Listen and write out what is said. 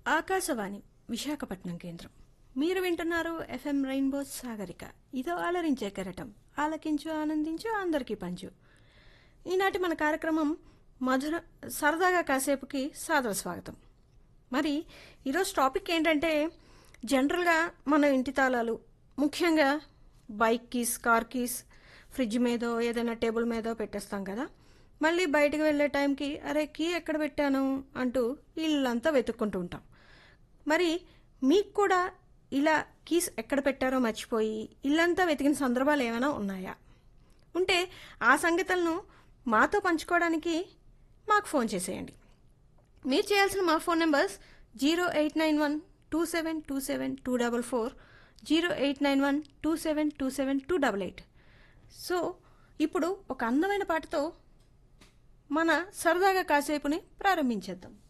ఆకాశవాణి విశాఖపట్నం కేంద్రం మీరు వింటున్నారు ఎఫ్ఎం రెయిన్బో సాగరిక ఇదో ఆలరించే కెరటం ఆలకించు ఆనందించు అందరికీ పంచు ఈనాటి మన కార్యక్రమం మధుర సరదాగా కాసేపుకి సాదర స్వాగతం మరి ఈరోజు టాపిక్ ఏంటంటే జనరల్గా మన ఇంటి తాళాలు ముఖ్యంగా bike keys car keys fridge మీదో ఏదైనా టేబుల్ మీదో పెట్టేస్తాం కదా మళ్ళీ బయటకు వెళ్ళే టైంకి అరే కీ ఎక్కడ పెట్టాను అంటూ ఇల్లంతా వెతుక్కుంటూ ఉంటాం మరి మీకు కూడా ఇలా కీస్ ఎక్కడ పెట్టారో మర్చిపోయి ఇల్లంతా వెతికిన సందర్భాలు ఏమైనా ఉన్నాయా ఉంటే ఆ సంగతులను మాతో పంచుకోవడానికి మాకు ఫోన్ చేసేయండి మీరు చేయాల్సిన మా phone numbers zero eight nine one two seven two seven two double four zero eight nine one two seven two seven two double eight so ఇప్పుడు ఒక అందమైన పాటతో మన సరదాగా కాసేపుని ప్రారంభించేద్దాం